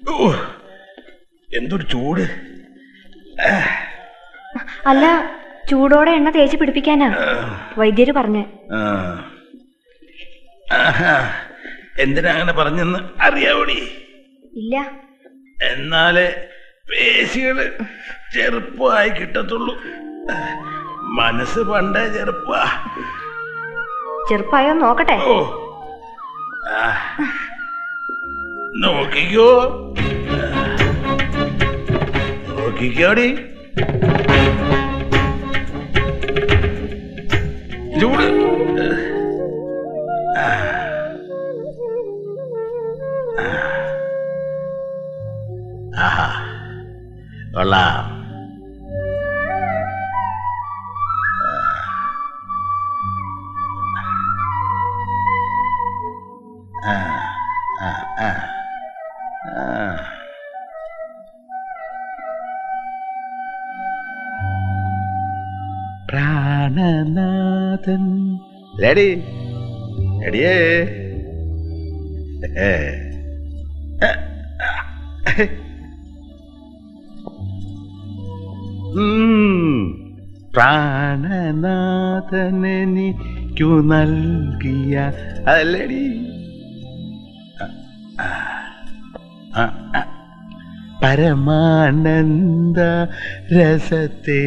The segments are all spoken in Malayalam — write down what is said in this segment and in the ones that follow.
ഓ, എന്തൊരു ചൂട് അല്ല ചൂടോടെ എണ്ണ തേച്ച് പിടിപ്പിക്കാനാ വൈദ്യര് പറഞ്ഞ് ആ. ആഹാ. എന്തിനാ അങ്ങനെ പറഞ്ഞെന്ന് അറിയാവോടി ഇല്ല എന്നാലേ പേശികള് ചെറുപ്പമായി കിട്ടത്തുള്ളൂ മനസ്സ് പണ്ടേ ചെറുപ്പാ ചെറുപ്പായോ നോക്കട്ടെ ഓ ആ. നോക്കിക്കോ നോക്കിക്കോടി ചൂട് ആ. ആ. ആഹാ കൊള്ളാം ആ ആ ആ ആ പ്രാണനാഥൻ ലേഡി എടിയേ ഏ പ്രാണനാഥനെനിക്കു നൽകിയ അതല്ലേടി ആ, ആ. പരമാനന്ദ രസത്തെ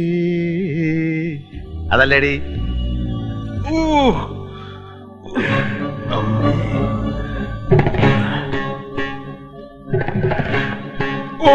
അതല്ലേടി ഊ. അമ്മേ. ഓ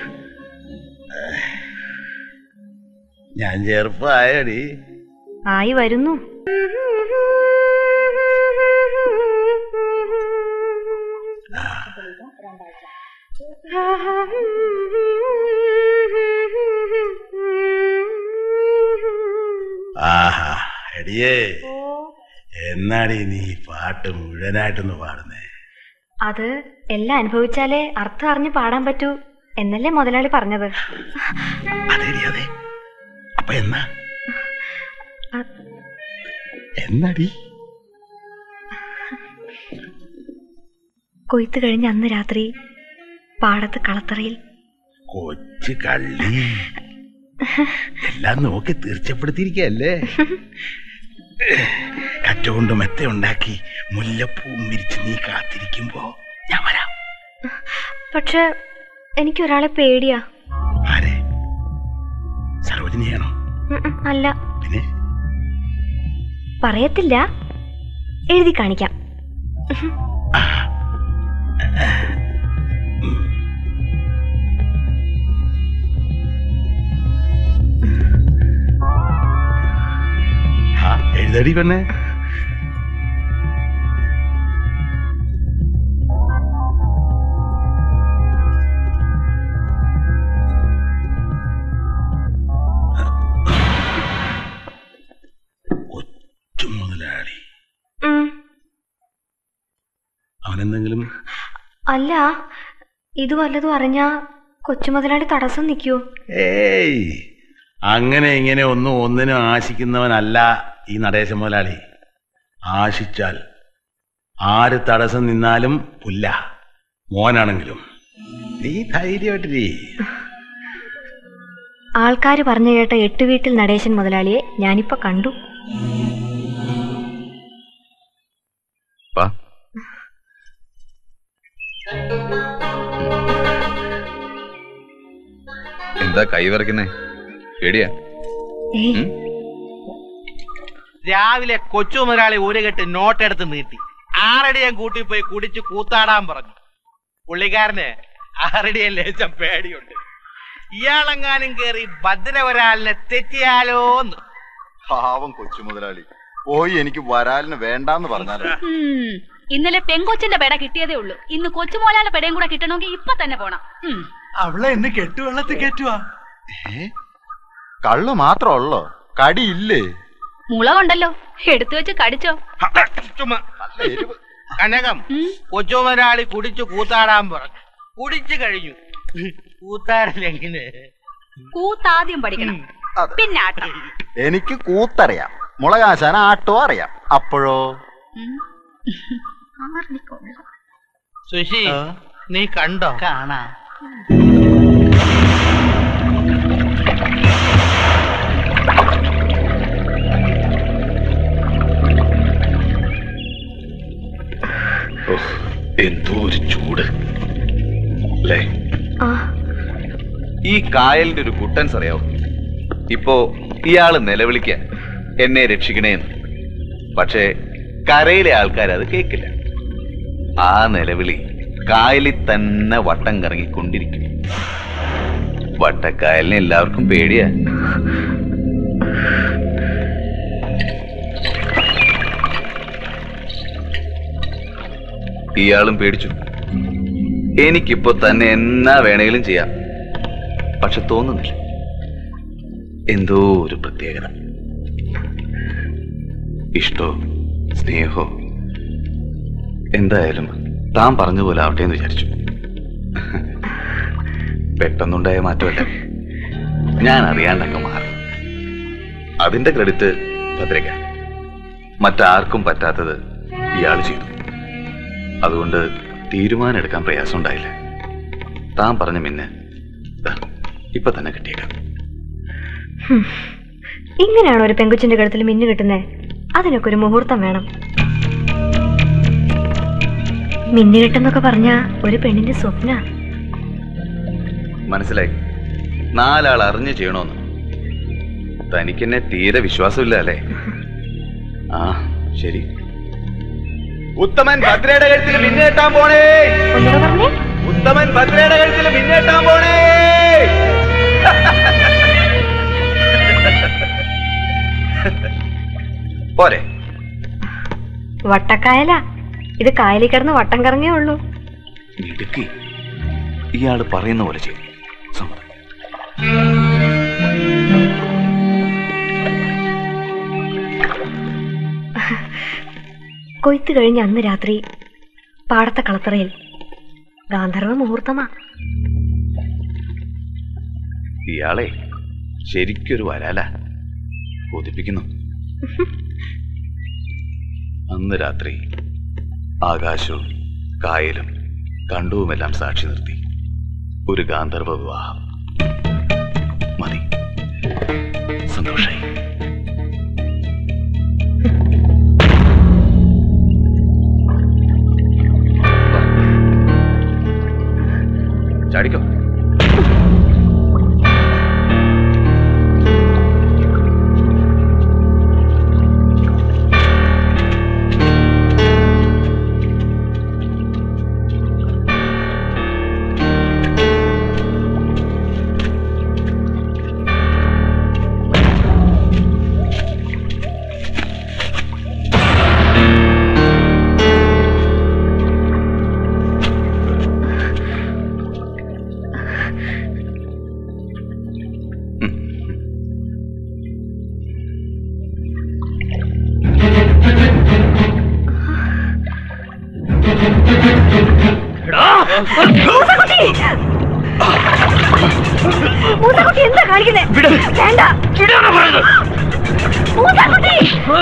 ഞാൻ ചെറുപ്പമായടി ആയി വരുന്നു ആഹാ എടിയേ എന്നാടി നീ ഈ പാട്ട് മുഴുവനായിട്ടൊന്ന് പാടുന്നേ അത് എല്ലാം അനുഭവിച്ചാലേ അർത്ഥം അറിഞ്ഞ് പാടാൻ പറ്റൂ എന്നല്ലേ മുതലാളി പറഞ്ഞത് അതെടി അതെ അപ്പൊ എന്നാ അ- എന്നടി കൊയ്ത്ത് കഴിഞ്ഞ അന്ന് രാത്രി പാടത്ത് കളത്തറയിൽ കൊച്ചു കള്ളി എല്ലാം നോക്കി തീർച്ചപ്പെടുത്തിയിരിക്കല്ലേ കറ്റുകൊണ്ട് മെത്ത ഉണ്ടാക്കി മുല്ലപ്പൂവും വിരിച്ച് നീ കാത്തിരിക്കുമ്പോ ഞാൻ വരാം പക്ഷെ എനിക്കൊരാളെ പേടിയാ ആരെ സരോജിനിയാണോ ഉം ഉം, അല്ല പിന്നെ പറയത്തില്ല എഴുതി കാണിക്കാം ആ. ഉം. ആ, എഴുതടി പെണ്ണെ കൊച്ചു മുതലാളി ഉം, അവനെന്തെങ്കിലും അല്ല ഇത് വല്ലതും അറിഞ്ഞാ കൊച്ചുമുതലാളി തടസ്സം നിൽക്കുവോ ഏയ് അങ്ങനെ ഇങ്ങനെ ഒന്നും ഒന്നിനും ആശിക്കുന്നവനല്ല ഈ നടേശ മുതലാളി ആശിച്ചാൽ ആര് തടസ്സം നിന്നാലും പുല്ല മോനാണെങ്കിലും നീ ധൈര്യമായിട്ടിരി ആൾക്കാർ പറഞ്ഞു കേട്ട എട്ട് വീട്ടിൽ നടേശൻ മുതലാളിയെ ഞാനിപ്പോ കണ്ടു വാ എന്താ കൈ വിറയ്ക്കുന്നേ പേടിയാ ഏയ് രാവിലെ കൊച്ചു മുതലാളി ഒരു കെട്ട് നോട്ടെടുത്ത് നീട്ടി ആറടി ഞാൻ കൂട്ടി പോയി കുടിച്ച് കൂത്താടാൻ പറഞ്ഞു പുള്ളിക്കാരന് ആറടിയെ ലേശം പേടിയുണ്ട് ഇയാളെങ്ങാനും കേറി ഭദ്രവരാലിനെ തെറ്റിയാലോന്ന് പാവം കൊച്ചു മുതലാളി പോയി എനിക്ക് വരാലിന് വേണ്ടാന്ന് പറഞ്ഞാലോ ഉം. ഇന്നലെ പെങ്കൊച്ചിന്റെ പെട കിട്ടിയതേ ഉള്ളൂ ഇന്ന് കൊച്ചുമോലാന്റെ പെടയും കൂടെ കിട്ടണമെങ്കിൽ ഇപ്പൊ തന്നെ പോണം ഉം. അവളെ ഇന്ന് കെട്ടുവെള്ളത്തിൽ കയറ്റുവാ ഏ കള്ളു മാത്രം ഉള്ളോ കടിയില്ലേ മുള കൊണ്ടല്ലോ എടുത്തു വെച്ച് കടിച്ചോ ചുമ്മാ നല്ല എരിവ് കനകം ഉം. കൊച്ചു മുതലാളി കുടിച്ച് കൂത്താടാൻ പറഞ്ഞു കുടിച്ചു കഴിഞ്ഞു കൂത്താടിലെങ്ങനെ കൂത്താദ്യം പഠിക്കണം അതെ. പിന്നെ ആട്ടം എനിക്ക് കൂത്തറിയാം മുളകാശാൻ ആട്ടോ അറിയാം അപ്പോഴോ ഉം. ആറിനിക്കൊള്ളാം. സുശി നീ കണ്ടോ കാണാ എന്തോ ഒരു ചൂട് അല്ലേ ആ ഈ കായലിന്റെ ഒരു കുട്ടൻസ് അറിയാവോ ഇപ്പോ ഇയാള് നിലവിളിക്ക എന്നെ രക്ഷിക്കണേന്ന് പക്ഷേ കരയിലെ ആൾക്കാർ അത് കേക്കില്ല ആ നിലവിളി കായലിൽ തന്നെ വട്ടം കറങ്ങിക്കൊണ്ടിരിക്കും വട്ടക്കായലിനെ എല്ലാവർക്കും പേടിയാ ഇയാളും പേടിച്ചു എനിക്കിപ്പോ തന്നെ എന്നാ വേണേലും ചെയ്യാം പക്ഷെ തോന്നുന്നില്ല എന്തോ ഒരു പ്രത്യേകത ഇഷ്ടോ സ്നേഹോ എന്തായാലും താൻ പറഞ്ഞ പോലെ ആവട്ടെ എന്ന് വിചാരിച്ചു പെട്ടെന്നുണ്ടായ മാറ്റമല്ല ഞാൻ അറിയാണ്ടങ്ങ് മാറി അതിന്റെ ക്രെഡിറ്റ് ഭദ്രക മറ്റാർക്കും പറ്റാത്തത് ഇയാൾ ചെയ്തു അതുകൊണ്ട് തീരുമാനം എടുക്കാൻ പ്രയാസം ഉണ്ടായില്ല താൻ പറഞ്ഞ മിന്നെ ദാ, ഇപ്പൊ തന്നെ കിട്ടിയേക്കാം ഹും. ഇങ്ങനെയാണോ ഒരു പെങ്കുച്ചിന്റെ കഴുത്തിൽ മിന്നു കിട്ടുന്നേ അതിനൊക്കെ ഒരു മുഹൂർത്തം വേണം മിന്നു കിട്ടെന്നൊക്കെ പറഞ്ഞ ഒരു പെണ്ണിന്റെ സ്വപ്ന മനസ്സിലായി നാലാൾ അറിഞ്ഞു ചെയ്യണോന്ന് തനിക്കെന്നെ തീരെ വിശ്വാസമില്ല അല്ലേ ആ ശരി ഉത്തമൻ ഭദ്രയുടെ കഴുത്തിൽ മിന്നേറ്റാൻ പോണേ ഒന്നുകൂടെ പറഞ്ഞേ ഉത്തമൻ ഭദ്രയുടെ കഴുത്തിൽ മിന്നേറ്റാൻ പോണേ പോരെ വട്ടക്കായല ഇത് കായലിൽ കിടന്ന് വട്ടം കറങ്ങേ ഉള്ളൂ മിടുക്കി ഇയാള് പറയുന്ന പോലെ ചെയ്തു സമ്മതം കൊയ്ത്ത് കഴിഞ്ഞ അന്ന് രാത്രി പാടത്തെ കളത്തറയിൽ ഗാന്ധർവ മുഹൂർത്തമാ ഇയാളെ ശരിക്കൊരു വരാല കൊതിപ്പിക്കുന്നു അന്ന് രാത്രി ആകാശവും കായലും കണ്ടവുമെല്ലാം സാക്ഷി നിർത്തി ഒരു ഗാന്ധർവ വിവാഹം മതി സന്തോഷായി ചാടിക്കോ മൂസക്കുട്ടി എന്താ കാണിക്കുന്നേ വേണ്ട മൂസക്കുട്ടി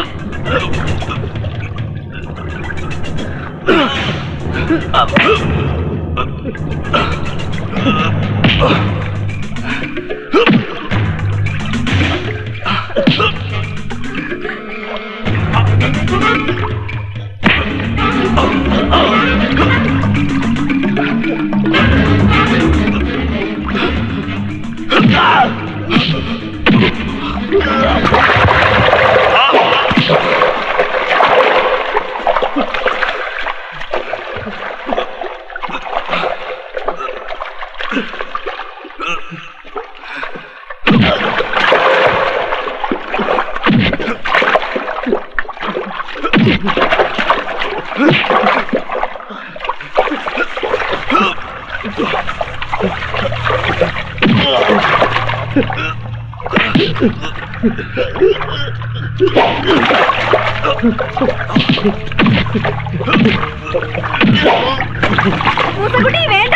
മൂസക്കുട്ടി വേണ്ട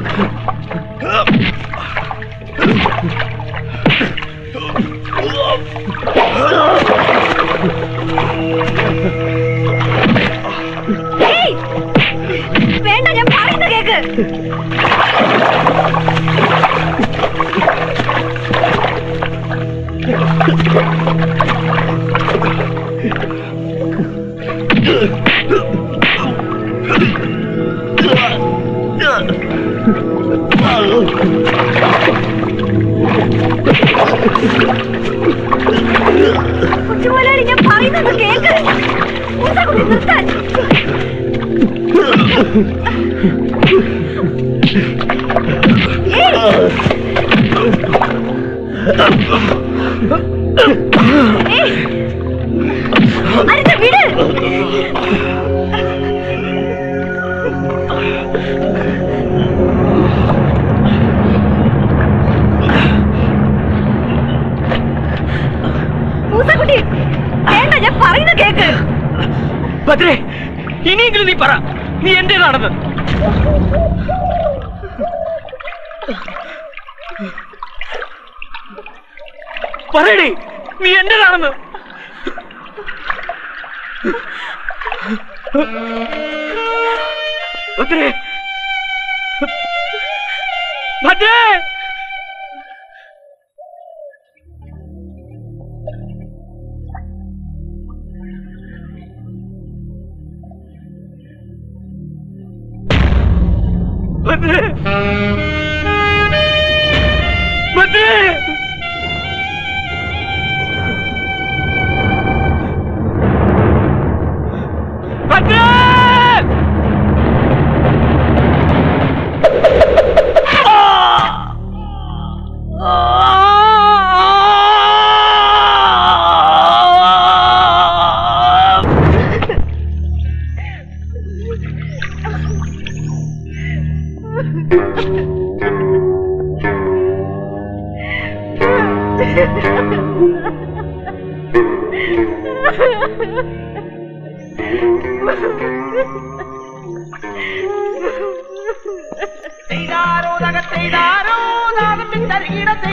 ആ ഏയ്! വേണ്ട ഞാൻ പറയുന്ന കേക്ക് കൊച്ചുമുതലാളി ഞാൻ പറയുന്നത് കേക്ക് മൂസക്കുട്ടി നിർത്താൻ ഏയ്! അരുത് വിട് മൂസക്കുട്ടി വേണ്ട ഞാൻ പറയുന്ന കേക്ക് ഭദ്രേ ഇനിയെങ്കിലും നീ പറ നീ എന്റേതാണെന്ന് പറയടേ നീ എന്റേതാണെന്ന് ഭദ്രേ ഭദ്രേ ഭദ്രേ ഭദ്രേ ഭദ്രേ ചെയ്താരോ നഗ ചെയ്താരോ നാദം തരികിട